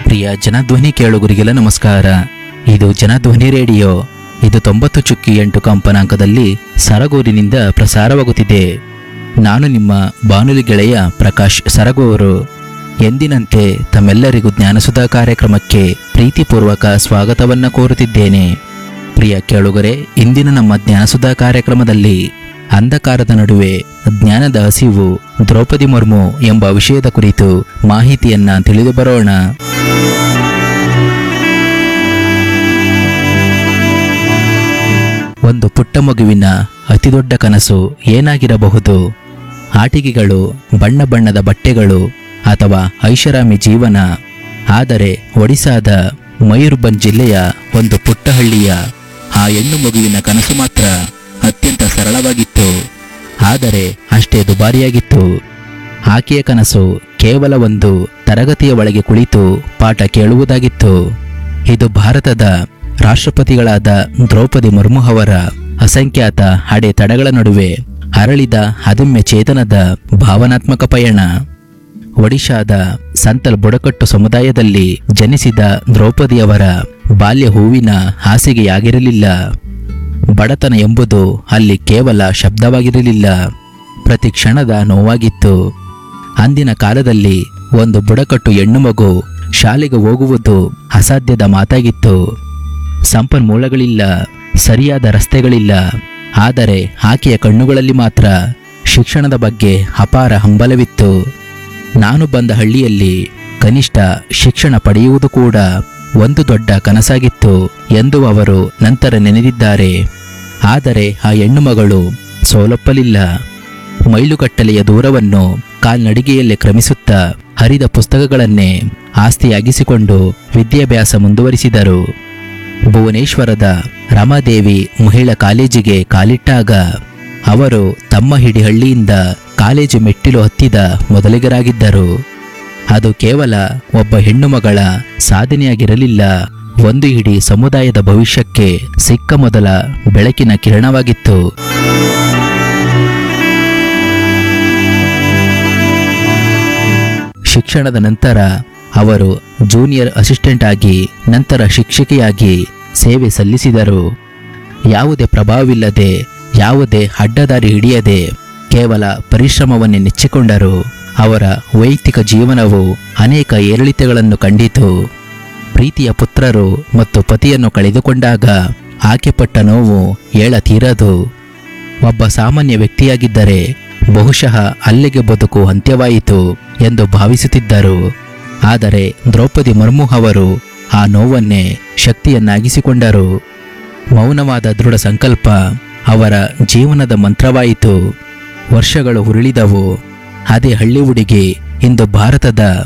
ಪ್ರಿಯ ಜನಧ್ವನಿ ಕೇಳುಗರಿಗೆಲ್ಲ ನಮಸ್ಕಾರ ಇದು ಜನಧ್ವನಿ ರೇಡಿಯೋ ಇದು ತೊಂಬತ್ತು ಚುಕ್ಕಿ ಎಂಟು ಕಂಪನಾಂಕದಲ್ಲಿ ಸರಗೂರಿನಿಂದ ಪ್ರಸಾರವಾಗುತ್ತಿದೆ ನಾನು ನಿಮ್ಮ ಬಾನುಲಿ ಗೆಳೆಯ ಪ್ರಕಾಶ್ ಸರಗು ಅವರು ಎಂದಿನಂತೆ ತಮ್ಮೆಲ್ಲರಿಗೂ ಜ್ಞಾನಸುಧಾ ಕಾರ್ಯಕ್ರಮಕ್ಕೆ ಪ್ರೀತಿಪೂರ್ವಕ ಸ್ವಾಗತವನ್ನ ಕೋರುತ್ತಿದ್ದೇನೆ ಪ್ರಿಯ ಕೇಳುಗರೆ ಇಂದಿನ ನಮ್ಮ ಜ್ಞಾನಸುಧಾ ಕಾರ್ಯಕ್ರಮದಲ್ಲಿ ಅಂಧಕಾರದ ನಡುವೆ ಜ್ಞಾನದ ಹಸಿವು ದ್ರೌಪದಿ ಮುರ್ಮು ಎಂಬ ವಿಷಯದ ಕುರಿತು ಮಾಹಿತಿಯನ್ನ ತಿಳಿದು ಬರೋಣ ಒಂದು ಪುಟ್ಟ ಮಗುವಿನ ಅತಿದೊಡ್ಡ ಕನಸು ಏನಾಗಿರಬಹುದು ಆಟಿಕೆಗಳು ಬಣ್ಣ ಬಣ್ಣದ ಬಟ್ಟೆಗಳು ಅಥವಾ ಐಷಾರಾಮಿ ಜೀವನ ಆದರೆ ಒಡಿಸಾದ ಮಯೂರ್ಭಂಜ್ ಜಿಲ್ಲೆಯ ಒಂದು ಪುಟ್ಟ ಹಳ್ಳಿಯ ಆ ಹೆಣ್ಣು ಮಗುವಿನ ಕನಸು ಮಾತ್ರ ಅತ್ಯಂತ ಸರಳವಾಗಿತ್ತು ಆದರೆ ಅಷ್ಟೇ ದುಬಾರಿಯಾಗಿತ್ತು ಆಕೆಯ ಕನಸು ಕೇವಲ ಒಂದು ತರಗತಿಯ ಒಳಗೆ ಕುಳಿತು ಪಾಠ ಕೇಳುವುದಾಗಿತ್ತು ಇದು ಭಾರತದ ರಾಷ್ಟ್ರಪತಿಗಳಾದ ದ್ರೌಪದಿ ಮುರ್ಮು ಅವರ ಅಸಂಖ್ಯಾತ ಅಡೆತಡೆಗಳ ನಡುವೆ ಅರಳಿದ ಅದಮ್ಯ ಚೇತನದ ಭಾವನಾತ್ಮಕ ಪಯಣ ಒಡಿಶಾದ ಸಂತಲ್ ಬುಡಕಟ್ಟು ಸಮುದಾಯದಲ್ಲಿ ಜನಿಸಿದ ದ್ರೌಪದಿಯವರ ಬಾಲ್ಯ ಹೂವಿನ ಹಾಸಿಗೆಯಾಗಿರಲಿಲ್ಲ ಬಡತನ ಎಂಬುದು ಅಲ್ಲಿ ಕೇವಲ ಶಬ್ದವಾಗಿರಲಿಲ್ಲ ಪ್ರತಿ ಕ್ಷಣದ ನೋವಾಗಿತ್ತು ಅಂದಿನ ಕಾಲದಲ್ಲಿ ಒಂದು ಬುಡಕಟ್ಟು ಹೆಣ್ಣು ಮಗು ಶಾಲೆಗೆ ಹೋಗುವುದು ಅಸಾಧ್ಯದ ಮಾತಾಗಿತ್ತು ಸಂಪನ್ಮೂಲಗಳಿಲ್ಲ ಸರಿಯಾದ ರಸ್ತೆಗಳಿಲ್ಲ ಆದರೆ ಆಕೆಯ ಕಣ್ಣುಗಳಲ್ಲಿ ಮಾತ್ರ ಶಿಕ್ಷಣದ ಬಗ್ಗೆ ಅಪಾರ ಹಂಬಲವಿತ್ತು ನಾನು ಬಂದ ಹಳ್ಳಿಯಲ್ಲಿ ಕನಿಷ್ಠ ಶಿಕ್ಷಣ ಪಡೆಯುವುದು ಕೂಡ ಒಂದು ದೊಡ್ಡ ಕನಸಾಗಿತ್ತು ಎಂದು ಅವರು ನಂತರ ನೆನೆದಿದ್ದಾರೆ ಆದರೆ ಆ ಹೆಣ್ಣು ಮಗಳು ಸೋಲೊಪ್ಪಲಿಲ್ಲ ಮೈಲುಗಟ್ಟಲೆಯ ದೂರವನ್ನು ಕಾಲ್ನಡಿಗೆಯಲ್ಲೇ ಕ್ರಮಿಸುತ್ತಾ ಹರಿದ ಪುಸ್ತಕಗಳನ್ನೇ ಆಸ್ತಿಯಾಗಿಸಿಕೊಂಡು ವಿದ್ಯಾಭ್ಯಾಸ ಮುಂದುವರಿಸಿದರು ಭುವನೇಶ್ವರದ ರಮಾದೇವಿ ಮಹಿಳಾ ಕಾಲೇಜಿಗೆ ಕಾಲಿಟ್ಟಾಗ ಅವರು ತಮ್ಮ ಹಿಡಿ ಹಳ್ಳಿಯಿಂದ ಕಾಲೇಜು ಮೆಟ್ಟಿಲು ಹತ್ತಿದ ಮೊದಲಿಗರಾಗಿದ್ದರು ಅದು ಕೇವಲ ಒಬ್ಬ ಹೆಣ್ಣು ಮಗಳ ಸಾಧನೆಯಾಗಿರಲಿಲ್ಲ ಒಂದು ಇಡೀ ಸಮುದಾಯದ ಭವಿಷ್ಯಕ್ಕೆ ಸಿಕ್ಕ ಮೊದಲ ಬೆಳಕಿನ ಕಿರಣವಾಗಿತ್ತು ಶಿಕ್ಷಣದ ನಂತರ ಅವರು ಜೂನಿಯರ್ ಅಸಿಸ್ಟೆಂಟ್ ಆಗಿ ನಂತರ ಶಿಕ್ಷಕಿಯಾಗಿ ಸೇವೆ ಸಲ್ಲಿಸಿದರು ಯಾವುದೇ ಪ್ರಭಾವವಿಲ್ಲದೆ ಯಾವುದೇ ಅಡ್ಡದಾರಿ ಹಿಡಿಯದೆ ಕೇವಲ ಪರಿಶ್ರಮವನ್ನೇ ನೆಚ್ಚಿಕೊಂಡರು ಅವರ ವೈಯಕ್ತಿಕ ಜೀವನವು ಅನೇಕ ಏರಿಳಿತಗಳನ್ನು ಕಂಡಿತು ಪ್ರೀತಿಯ ಪುತ್ರರು ಮತ್ತು ಪತಿಯನ್ನು ಕಳೆದುಕೊಂಡಾಗ ಆಕೆ ಪಟ್ಟ ನೋವು ಏಳತೀರದು ಒಬ್ಬ ಸಾಮಾನ್ಯ ವ್ಯಕ್ತಿಯಾಗಿದ್ದರೆ ಬಹುಶಃ ಅಲ್ಲಿಗೆ ಬದುಕು ಅಂತ್ಯವಾಯಿತು ಎಂದು ಭಾವಿಸುತ್ತಿದ್ದರು ಆದರೆ ದ್ರೌಪದಿ ಮುರ್ಮು ಅವರು ಆ ನೋವನ್ನೇ ಶಕ್ತಿಯನ್ನಾಗಿಸಿಕೊಂಡರು ಮೌನವಾದ ದೃಢ ಸಂಕಲ್ಪ ಅವರ ಜೀವನದ ಮಂತ್ರವಾಯಿತು ವರ್ಷಗಳು ಉರುಳಿದವು ಅದೇ ಹಳ್ಳಿ ಹುಡುಗಿ ಇಂದು ಭಾರತದ